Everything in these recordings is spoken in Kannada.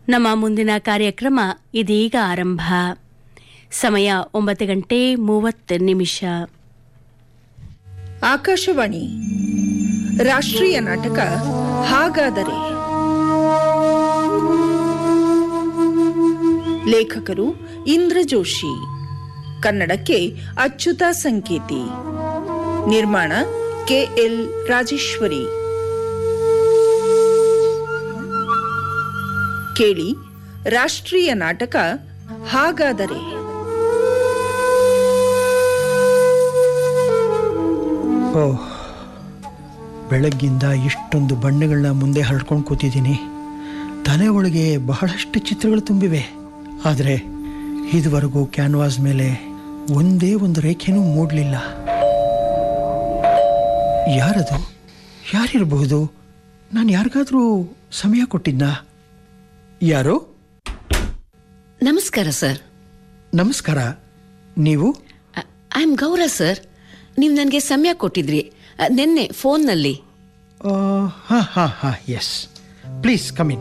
ನಮ್ಮ ಮುಂದಿನ ಕಾರ್ಯಕ್ರಮ ಇದೀಗ ಆರಂಭ ಸಮಯ ಒಂಬತ್ತು ಗಂಟೆ ಮೂವತ್ತು ನಿಮಿಷ ಆಕಾಶವಾಣಿ ರಾಷ್ಟ್ರೀಯ ನಾಟಕ ಹಾಗಾದರೆ ಲೇಖಕರು ಇಂದ್ರ ಜೋಶಿ ಕನ್ನಡಕ್ಕೆ ಅಚ್ಯುತ ಸಂಕೇತಿ ನಿರ್ಮಾಣ ಕೆಎಲ್ ರಾಜೇಶ್ವರಿ ಕೇಳಿ ರಾಷ್ಟ್ರೀಯ ನಾಟಕ ಹಾಗಾದರೆ ಓಹ್ ಬೆಳಗ್ಗಿಂದ ಇಷ್ಟೊಂದು ಬಣ್ಣಗಳನ್ನ ಮುಂದೆ ಹರಡ್ಕೊಂಡು ಕೂತಿದ್ದೀನಿ ತಲೆ ಒಳಗೆ ಬಹಳಷ್ಟು ಚಿತ್ರಗಳು ತುಂಬಿವೆ ಆದರೆ ಇದುವರೆಗೂ ಕ್ಯಾನ್ವಾಸ್ ಮೇಲೆ ಒಂದೇ ಒಂದು ರೇಖೆನೂ ಮೂಡಲಿಲ್ಲ ಯಾರದು ಯಾರಿರಬಹುದು ನಾನು ಯಾರಿಗಾದರೂ ಸಮಯ ಕೊಟ್ಟಿದ್ನಾ ಯಾರು ನಮಸ್ಕಾರ ಸರ್ ನಮಸ್ಕಾರ ನೀವು ಐ ಆಮ್ ಗೌರ ಸರ್ ನೀವು ನನಗೆ ಸಮಯ ಕೊಟ್ಟಿದ್ರಿ ಅ, ನಿನ್ನೆ ಫೋನ್ನಲ್ಲಿ ಹಾಂ ಹಾಂ ಹಾಂ ಎಸ್ ಪ್ಲೀಸ್ ಕಮಿನ್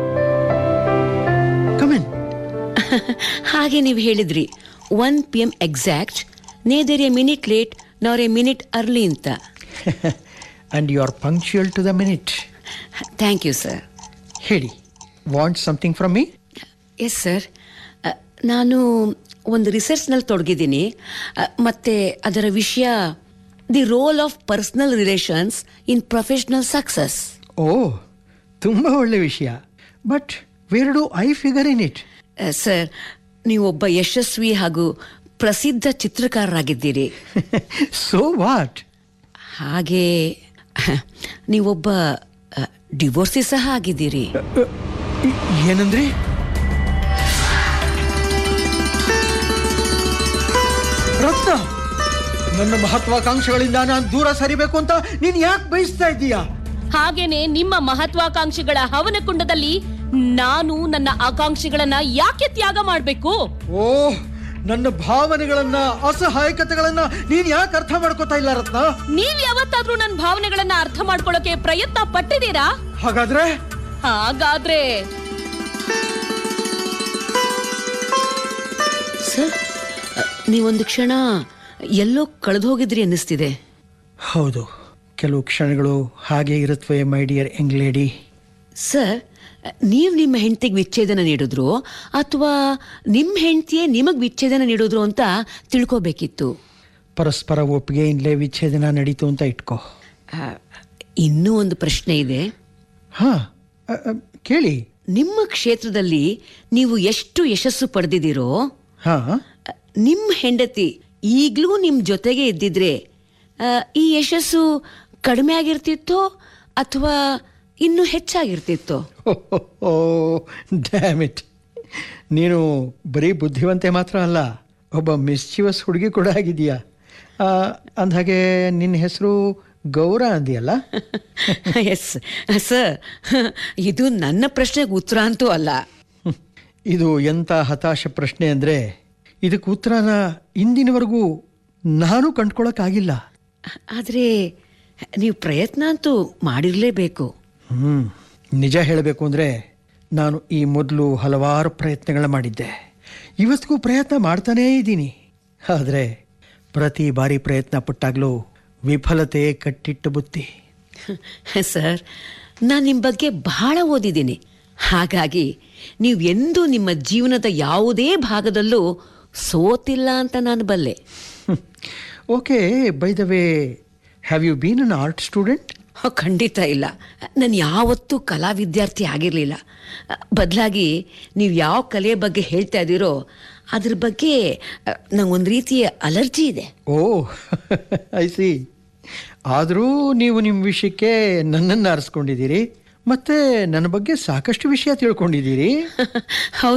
ಕಮಿನ್ ಹಾಗೆ ನೀವು ಹೇಳಿದ್ರಿ one P M exact neither a minute late nor a minute early ಅಂತ and you are punctual to the minute thank you sir ಹೇಳಿ want something from me yes sir ನಾನು ಒಂದು ರಿಸರ್ಚ್ನಲ್ಲಿ ತೊಡಗಿದ್ದೀನಿ ಅ, ಮತ್ತೆ ಅದರ ವಿಷಯ the role of personal relations in professional success ಓ ತುಂಬ ಒಳ್ಳೆ ವಿಷಯ but where do I figure in it sir ನೀವೊಬ್ಬ ಯಶಸ್ವಿ ಹಾಗೂ ಪ್ರಸಿದ್ಧ ಚಿತ್ರಕಾರರಾಗಿದ್ದೀರಿ ಸೊ ವಾಟ್ ಹಾಗೆ ನೀವೊಬ್ಬ ಡಿವೋರ್ಸಿ ಸಹ ಆಗಿದ್ದೀರಿ ಏನಂದ್ರಿ ರತ್ನ ನನ್ನ ಮಹತ್ವಾಕಾಂಕ್ಷೆಗಳಿಂದ ನಾನು ದೂರ ಸರಿಬೇಕು ಅಂತ ನೀನು ಯಾಕೆ ಬಯಸ್ತಾ ಇದ್ದೀಯಾ ಹಾಗೇನೆ ನಿಮ್ಮ ಮಹತ್ವಾಕಾಂಕ್ಷೆಗಳ ಹವನ ಕುಂಡದಲ್ಲಿ ನಾನು ನನ್ನ ಆಕಾಂಕ್ಷೆಗಳನ್ನ ಯಾಕೆ ತ್ಯಾಗ ಮಾಡ್ಬೇಕು ಓ ನನ್ನ ಭಾವನೆಗಳನ್ನ ಅಸಹಾಯಕತೆಗಳನ್ನ ನೀನ್ ಯಾಕೆ ಅರ್ಥ ಮಾಡ್ಕೋತಾ ಇಲ್ಲ ರತ್ನ ನೀವ್ ಯಾವತ್ತಾದ್ರೂ ನನ್ನ ಭಾವನೆಗಳನ್ನ ಅರ್ಥ ಮಾಡ್ಕೊಳ್ಳೋಕೆ ಪ್ರಯತ್ನ ಪಟ್ಟಿದ್ದೀರಾ ಹಾಗಾದ್ರೆ ಹಾಗಾದ್ರೆ ಸರ್ ಅ, ನೀವೊಂದು ಕ್ಷಣ ಎಲ್ಲೋ ಕಳೆದು ಹೋಗಿದ್ರಿ ಅನ್ನಿಸ್ತಿದೆ ಹೌದು ಕೆಲವು ಕ್ಷಣಗಳು ಹಾಗೆ ಇರುತ್ತವೆ my dear young lady sir ನೀವು ನಿಮ್ಮ ಹೆಂಡತಿಗೆ ವಿಚ್ಛೇದನ ನೀಡಿದ್ರು ಅಥವಾ ನಿಮ್ಮ ಹೆಂಡತಿಯೇ ನಿಮಗೆ ವಿಚ್ಛೇದನ ನೀಡಿದ್ರು ಅಂತ ತಿಳ್ಕೋಬೇಕಿತ್ತು ಪರಸ್ಪರ ಒಪ್ಪಿಗೆಯಿಂದಲೇ ವಿಚ್ಛೇದನ ನಡೀತು ಅಂತ ಇಟ್ಕೋ ಆ, ಇನ್ನೂ ಒಂದು ಪ್ರಶ್ನೆ ಇದೆ ಹಾ ಅ, ಅ, ಕೇಳಿ ನಿಮ್ಮ ಕ್ಷೇತ್ರದಲ್ಲಿ ನೀವು ಎಷ್ಟು ಯಶಸ್ಸು ಪಡೆದಿದ್ದೀರೋ ಹಾ ನಿಮ್ಮ ಹೆಂಡತಿ ಈಗಲೂ ನಿಮ್ಮ ಜೊತೆಗೆ ಇದ್ದಿದ್ರೆ ಆ, ಈ ಯಶಸ್ಸು ಕಡಿಮೆ ಆಗಿರ್ತಿತ್ತೋ ಅಥವಾ ಇನ್ನೂ ಹೆಚ್ಚಾಗಿರ್ತಿತ್ತೋ ಓ ಡ್ಯಾಮ್ ಇಟ್ ನೀನು ಬರೀ ಬುದ್ಧಿವಂತೆ ಮಾತ್ರ ಅಲ್ಲ ಒಬ್ಬ ಮಿಸ್ಚಿವಸ್ ಹುಡುಗಿ ಕೂಡ ಆಗಿದೀಯಾ ಆ, ಅಂದ್ಹಾಗೆ ನಿನ್ನ ಹೆಸರು ಗೌರ ಅಂದಿಯಲ್ಲ ಎಸ್ ಸರ್ ಇದು ನನ್ನ ಪ್ರಶ್ನೆಗೆ ಉತ್ತರ ಅಂತೂ ಅಲ್ಲ ಹ್ಮ್. ಇದು ಎಂಥ ಹತಾಶ ಪ್ರಶ್ನೆ ಅಂದರೆ ಇದಕ್ಕೆ ಉತ್ತರನ ಇಂದಿನವರೆಗೂ ನಾನು ಕಂಡ್ಕೊಳಕ್ಕಾಗಿಲ್ಲ ಆದರೆ ನೀವು ಪ್ರಯತ್ನ ಅಂತೂ ಮಾಡಿರಲೇಬೇಕು ಹ್ಞೂ ನಿಜ ಹೇಳಬೇಕು ಅಂದರೆ ನಾನು ಈ ಮೊದಲು ಹಲವಾರು ಪ್ರಯತ್ನಗಳ ಮಾಡಿದ್ದೆ ಇವತ್ತಿಗೂ ಪ್ರಯತ್ನ ಮಾಡ್ತಾನೇ ಇದ್ದೀನಿ ಆದರೆ ಪ್ರತಿ ಬಾರಿ ಪ್ರಯತ್ನ ಪಟ್ಟಾಗಲೂ ವಿಫಲತೆ ಕಟ್ಟಿಟ್ಟ ಬುತ್ತಿ ಸರ್ ನಾನು ನಿಮ್ಮ ಬಗ್ಗೆ ಬಹಳ ಓದಿದ್ದೀನಿ ಹಾಗಾಗಿ ನೀವು ಎಂದೂ ನಿಮ್ಮ ಜೀವನದ ಯಾವುದೇ ಭಾಗದಲ್ಲೂ ಸೋತಿಲ್ಲ ಅಂತ ನಾನು ಬಲ್ಲೆ okay by the way have you been an art student ಹೋ, ಖಂಡಿತ ಇಲ್ಲ ನಾನು ಯಾವತ್ತೂ ಕಲಾ ವಿದ್ಯಾರ್ಥಿ ಆಗಿರಲಿಲ್ಲ ಬದಲಾಗಿ ನೀವು ಯಾವ ಕಲೆಯ ಬಗ್ಗೆ ಹೇಳ್ತಾ ಇದ್ದೀರೋ ಅದ್ರ ಬಗ್ಗೆ ನಂಗೊಂದು ರೀತಿಯ ಅಲರ್ಜಿ ಇದೆ ಓ ಐ ಸಿ ಆದರೂ ನೀವು ನಿಮ್ಮ ವಿಷಯಕ್ಕೆ ನನ್ನನ್ನು ಆರಿಸ್ಕೊಂಡಿದ್ದೀರಿ ಮತ್ತೆ ನನ್ನ ಬಗ್ಗೆ ಸಾಕಷ್ಟು ವಿಷಯ ತಿಳ್ಕೊಂಡಿದ್ದೀರಿ ಹೌದು